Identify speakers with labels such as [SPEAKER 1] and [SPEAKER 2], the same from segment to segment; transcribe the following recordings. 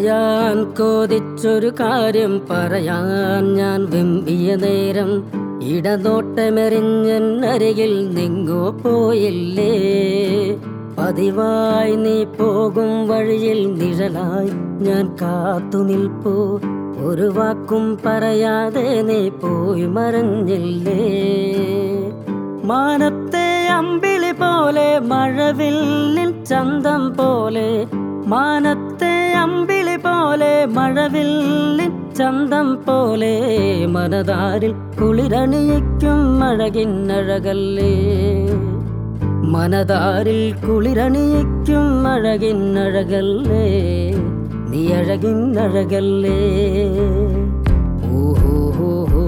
[SPEAKER 1] പറയാൻ കോതിച്ചൊരു കാര്യം പറയാൻ ഞാൻ വെമ്പിയ നേരം ഇടനോട്ടമെറിഞ്ഞരികിൽ നിങ്ങോ പോയില്ലേ പതിവായി നീ പോകും വഴിയിൽ നിഴലായി ഞാൻ കാത്തു നിൽപ്പൂ ഒരു വാക്കും പറയാതെ നീ പോയി മറഞ്ഞില്ലേ മാനത്തെ അമ്പിളി പോലെ മഴവില്ലിൻ ചന്തം പോലെ മാനത്തെ അമ്പിളി പോലെ മഴവില്ലിൻ ചന്തം പോലെ മനതാരിൽ കുളിരണിയിക്കും അഴകിന്നഴകല്ലേ മനതാരിൽ കുളിരണിയിക്കും അഴകിന്നഴകല്ലേ നീ അഴകിന്നഴകല്ലേ ഓഹോ ഹോ ഹോ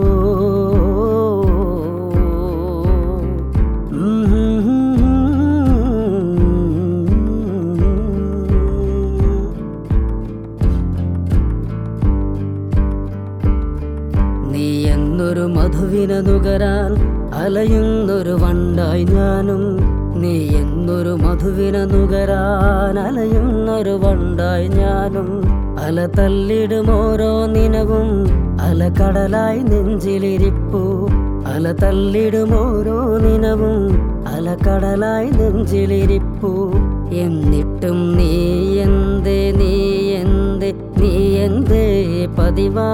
[SPEAKER 1] നീ എന്നൊരു മധുവിന നുകരാൻ അലയുന്നൊരു വണ്ടായി ഞാനും നീ എന്നൊരു മധുവിന നുകരാൻ അലയുന്നൊരു വണ്ടായി ഞാനും അല തല്ലിടും ഓരോ നിനവും അല കടലായി നെഞ്ചിലിരിപ്പു അല തല്ലിടും ഓരോ നിനവും അല കടലായി നെഞ്ചിലിരിപ്പു എന്നിട്ടും നീ എന്തേ നീ എന്തേ നീ എന്തേ പതിവാ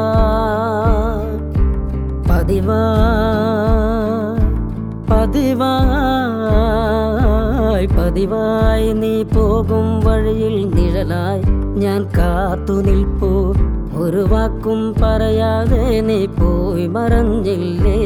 [SPEAKER 1] പതിവാ പതിവായി പതിവായി നീ പോകും വഴിയിൽ നിഴലായി ഞാൻ കാത്തു നിൽപ്പൂ ഒരു വാക്കും പറയാതെ നീ പോയി മറഞ്ഞില്ലേ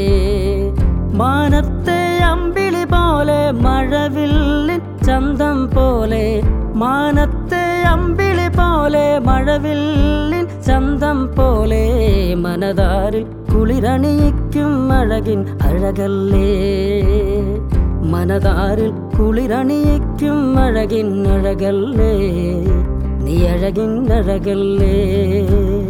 [SPEAKER 1] മാനത്തെ അമ്പിളി പോലെ മഴവില്ലിൻ ചന്തം പോലെ മാനത്തെ അമ്പിളി പോലെ മഴവില്ലിൻ ചന്തം പോലെ മനതാരിൽ കുളിരണിയിക്കും അഴകിൻ അഴകല്ലേ മനതാരിൽ കുളിരണിയിക്കും അഴകിൻ അഴകല്ലേ നീ അഴകിൻ അഴകല്ലേ